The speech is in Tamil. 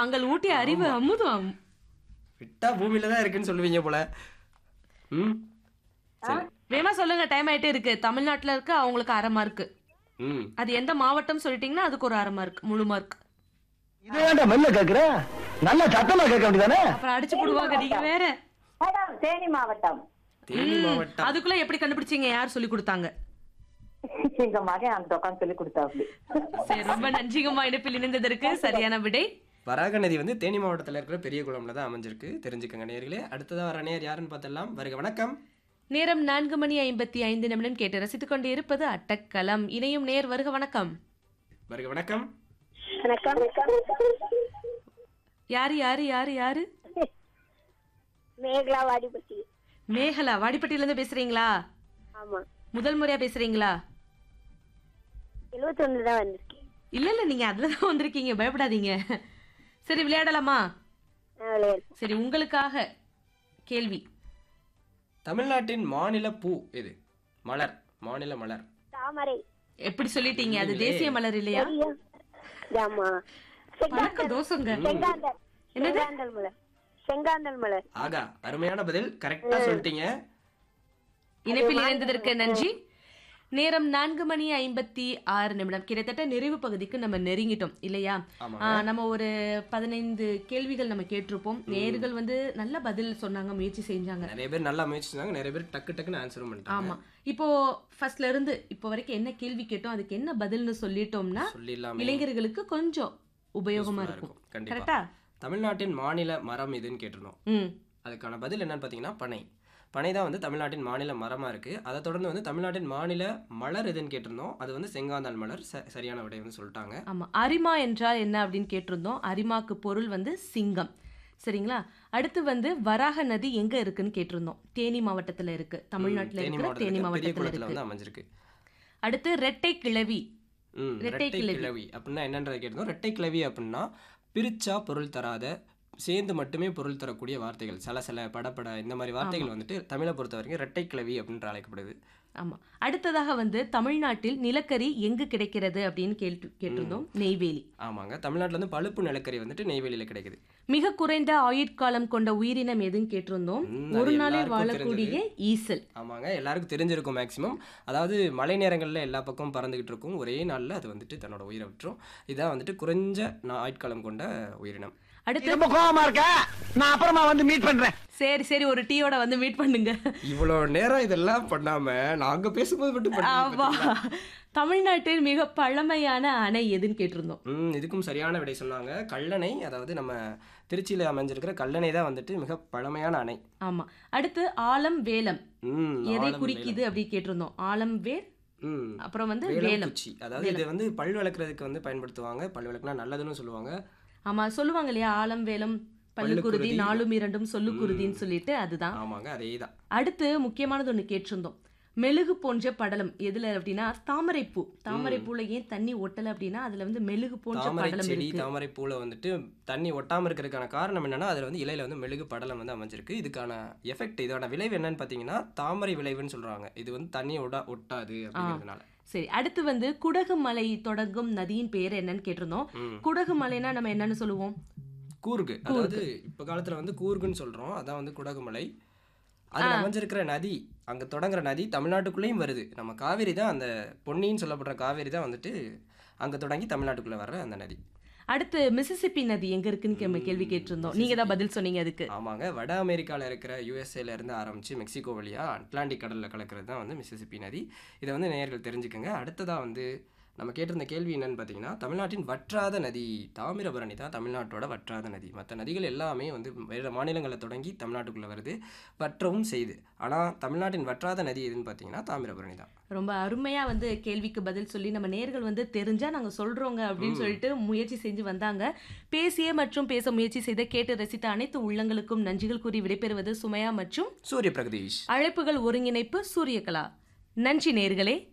தாங்கள் ஊட்டிய அறிவு அமுதம் விட்டா பூமியில தான் இருக்குன்னு சொல்லுவீங்க போல ம் சரி வேமா சொல்லுங்க டைம் ஆயிட்டே இருக்கு தமிழ்நாட்டுல இருக்கு அவங்களுக்கு அரை மார்க் ம் அது எந்த மாவட்டம் சொல்லிட்டீங்கன்னா அதுக்கு ஒரு அரை மார்க் முழு மார்க் இது ஏன்டா மெல்ல கேக்குற நல்ல சத்தமா கேட்க வேண்டியதானே அப்புறம் அடிச்சு போடுவாங்க நீங்க வேற மேடம் தேனி மாவட்டம் தேனி மாவட்டம் அதுக்குள்ள எப்படி கண்டுபிடிச்சீங்க யார் சொல்லி கொடுத்தாங்க எங்க மகன் அந்த உட்காந்து சொல்லி கொடுத்தாப்டி சரி ரொம்ப நன்றிங்கம்மா இணைப்பில் இணைந்ததற்கு சரியான விடை வராக நதி வந்து தேனி மாவட்டத்தில் இருக்கிற பெரிய குளம்ல தான் அமைஞ்சிருக்கு தெரிஞ்சுக்கங்க நேர்களே அடுத்ததா வர நேர் யாருன்னு பார்த்தலாம் வருக வணக்கம் நேரம் நான்கு மணி ஐம்பத்தி ஐந்து நிமிடம் கேட்டு ரசித்துக் கொண்டு இருப்பது அட்டக்கலம் இணையும் நேர் வருக வணக்கம் வருக வணக்கம் வணக்கம் யாரு யாரு யாரு யாரு மேகலா வாடிப்பட்டி மேகலா வாடிப்பட்டியில இருந்து பேசுறீங்களா ஆமா முதல் முறையா பேசுறீங்களா எழுபத்தி ஒண்ணு தான் வந்திருக்கேன் இல்ல இல்ல நீங்க அதுலதான் வந்திருக்கீங்க பயப்படாதீங்க சரி விளையாடலாமா நான் விளையாடு சரி உங்களுக்காக கேள்வி தமிழ்நாட்டின் மாநில பூ எது மலர் மாநில மலர் தாமரை எப்படி சொல்லிட்டீங்க அது தேசிய மலர் இல்லையா ஆமா பழக்க தோசங்க செங்காந்தல் செங்காந்தல் மலர் செங்காந்தல் மலர் ஆகா அருமையான பதில் கரெக்டா சொல்லிட்டீங்க இணைப்பில் இணைந்ததற்கு நன்றி நேரம் நான்கு மணி ஐம்பத்தி ஆறு நிமிடம் கிட்டத்தட்ட நிறைவு பகுதிக்கு நம்ம நெருங்கிட்டோம் இல்லையா ஆமாங்க. ஆ, நம்ம ஒரு பதினைந்து கேள்விகள் நம்ம கேட்டிருப்போம் நேர்கள் வந்து நல்ல பதில் சொன்னாங்க முயற்சி செஞ்சாங்க நிறைய பேர் நல்லா முயற்சி செஞ்சாங்க நிறைய பேர் டக்கு டக்குன்னு ஆன்சரும் பண்ணிட்டாங்க ஆமா இப்போ ஃபர்ஸ்ட்ல இருந்து இப்போ வரைக்கும் என்ன கேள்வி கேட்டோம் அதுக்கு என்ன பதில்னு சொல்லிட்டோம்னா சொல்லிடலாமே இளைஞர்களுக்கு கொஞ்சம் உபயோகமா Useful-ஆ இருக்கும் கண்டிப்பா கரெக்டா தமிழ்நாட்டின் மாநில மரம் எதுன்னு கேட்டிருந்தோம் ம் அதுக்கான பதில் என்னன்னு பார்த்தீங்கன்னா பனை பனை தான் வந்து தமிழ்நாட்டின் மாநில மரமா இருக்கு அதை தொடர்ந்து வந்து தமிழ்நாட்டின் மாநில மலர் எதுன்னு கேட்டிருந்தோம் அது வந்து செங்காந்தாள் மலர் ச- சரியான விடை வந்து சொல்லிட்டாங்க ஆமா அரிமா என்றால் என்ன அப்படின்னு கேட்டிருந்தோம் அரிமாக்கு பொருள் வந்து சிங்கம் சரிங்களா அடுத்து வந்து வராக நதி எங்க இருக்குன்னு கேட்டிருந்தோம் தேனி மாவட்டத்துல இருக்கு தமிழ்நாட்டுல தேனி இருக்கிற தேனி மாவட்டத்தில் பெரிய மாவட்டத்துல குளத்துல இருக்கு வந்து அமைஞ்சிருக்கு அடுத்து ரெட்டை கிழவி ம் ரெட்டை ரெட்டை கிளவி. கிளவி அப்படின்னா என்னன்றதை கேட்டிருந்தோம் ரெட்டை கிளவி அப்படின்னா பிரிச்சா பொருள் தராத சேர்ந்து மட்டுமே பொருள் தரக்கூடிய வார்த்தைகள் சில சில படப்பட இந்த மாதிரி வார்த்தைகள் வந்துட்டு தமிழை பொறுத்த வரைக்கும் ரெட்டை கிளவி அப்படின்ற அழைக்கப்படுது ஆமா அடுத்ததாக வந்து தமிழ்நாட்டில் நிலக்கரி எங்கு கிடைக்கிறது அப்படின்னு கேட்டு கேட்டிருந்தோம் நெய்வேலி ஆமாங்க தமிழ்நாட்டுல வந்து பழுப்பு நிலக்கரி வந்துட்டு நெய்வேலியில கிடைக்குது மிக குறைந்த ஆயுட்காலம் கொண்ட உயிரினம் எதுன்னு கேட்டிருந்தோம் ம், ஒரு அது நாளில் எல்லாருக்கும் வாழக்கூடிய ஈசல் ஆமாங்க எல்லாருக்கும் தெரிஞ்சிருக்கும் மேக்ஸிமம் அதாவது மழை நேரங்களில் எல்லா பக்கமும் பறந்துகிட்டு இருக்கும் ஒரே நாளில் அது வந்துட்டு தன்னோட உயிரை விட்டுரும் இதான் வந்துட்டு குறைஞ்ச நா- ஆயுட்காலம் கொண்ட உயிரினம் அடுத்து ரொம்ப கோவமா இருக்க நான் அப்புறமா வந்து மீட் பண்றேன் சரி சரி ஒரு டீயோட வந்து மீட் பண்ணுங்க இவ்வளோ நேரம் இதெல்லாம் பண்ணாம நாங்க பேசும்போது மட்டும் பண்ணீங்க ஆமா பாத்தீங்களா? தமிழ்நாட்டில் மிக பழமையான அணை எதுன்னு கேட்டிருந்தோம் ம் இதுக்கும் சரியான விடை சொன்னாங்க கல்லணை அதாவது நம்ம திருச்சியில் அமைஞ்சிருக்கிற கல்லணை தான் வந்துட்டு மிக பழமையான அணை ஆமா அடுத்து ஆலம் வேலம் ம் எதை ஆலம் குறிக்குது அப்படி கேட்டிருந்தோம் ஆலம் வேர் வேலம். ம் அப்புறம் வந்து வேலம் வேலம் குச்சி அதாவது இது வந்து பல் விளக்குறதுக்கு வந்து பயன்படுத்துவாங்க பல் விளக்குனா நல்லதுன்னு சொல்லுவாங்க ஆமா சொல்லுவாங்க இல்லையா ஆலம் வேலம் பல்லுக்குருதி பல்லுக்குருதி. நாலும் இரண்டும் சொல்லுக்குருதின்னு சொல்லிட்டு அதுதான் ஆமாங்க அதே தான் அடுத்து முக்கியமானது ஒண்ணு கேட்டிருந்தோம் மெழுகு போன்ற படலம் எதுல அப்படின்னா தாமரைப்பூ தாமரைப்பூல ஏன் தண்ணி ஒட்டல அப்படின்னா அதுல வந்து மெழுகு போன்ற தாமரை படலம் செடி இருக்கு தாமரை பூல வந்துட்டு தண்ணி ஒட்டாம இருக்கிறதுக்கான காரணம் என்னன்னா அதுல வந்து இலையில வந்து மெழுகு படலம் வந்து அமைஞ்சிருக்கு இதுக்கான எஃபெக்ட் இதோட விளைவு என்னன்னு பாத்தீங்கன்னா தாமரை விளைவுன்னு சொல்றாங்க இது வந்து தண்ணி ஒட்டா ஒட்டாது அப்படிங்கிறதுனால சரி அடுத்து வந்து குடகு மலை தொடங்கும் நதியின் பேர் என்னன்னு கேட்டிருந்தோம் ம். குடகு மலைனா நம்ம என்னன்னு சொல்லுவோம் கூர்கு அதாவது இப்ப காலத்துல வந்து கூர்குன்னு சொல்றோம் அதான் வந்து குடகுமலை அதுல அமைஞ்சிருக்கிற நதி அங்க தொடங்குற நதி தமிழ்நாட்டுக்குள்ளேயும் வருது நம்ம காவேரி தான் அந்த பொன்னின்னு சொல்லப்படுற காவேரி தான் வந்துட்டு அங்க தொடங்கி தமிழ்நாட்டுக்குள்ள வர்ற அந்த நதி அடுத்து மிசிசிப்பி நதி எங்க இருக்குன்னு நம்ம கேள்வி கேட்டிருந்தோம் நீங்க தான் பதில் சொன்னீங்க அதுக்கு ஆமாங்க வட அமெரிக்காவில் இருக்கிற யூஎஸ்ஏல இருந்து ஆரம்பிச்சு மெக்சிகோ வழியா அட்லாண்டிக் கடலில் கலக்கிறது தான் வந்து மிசிசிப்பி நதி இதை வந்து நேயர்கள் தெரிஞ்சுக்கங்க அடுத்ததா வந்து நம்ம கேட்டிருந்த கேள்வி என்னன்னு பார்த்தீங்கன்னா தமிழ்நாட்டின் வற்றாத நதி தாமிரபரணி தான் தமிழ்நாட்டோட வற்றாத நதி மற்ற நதிகள் எல்லாமே வந்து வேறு மாநிலங்களை தொடங்கி தமிழ்நாட்டுக்குள்ளே வருது வற்றவும் செய்யுது ஆனால் தமிழ்நாட்டின் வற்றாத நதி எதுன்னு பார்த்தீங்கன்னா தாமிரபரணி தான் ரொம்ப அருமையா வந்து கேள்விக்கு பதில் சொல்லி நம்ம நேர்கள் வந்து தெரிஞ்சா நாங்க சொல்றோங்க அப்படின்னு சொல்லிட்டு முயற்சி செஞ்சு வந்தாங்க பேசிய மற்றும் பேச முயற்சி செய்த கேட்டு ரசித்த அனைத்து உள்ளங்களுக்கும் நன்றிகள் கூறி விடைபெறுவது சுமையா மற்றும் சூரிய பிரகதீஷ் அழைப்புகள் ஒருங்கிணைப்பு சூரியகலா நன்றி நேர்களே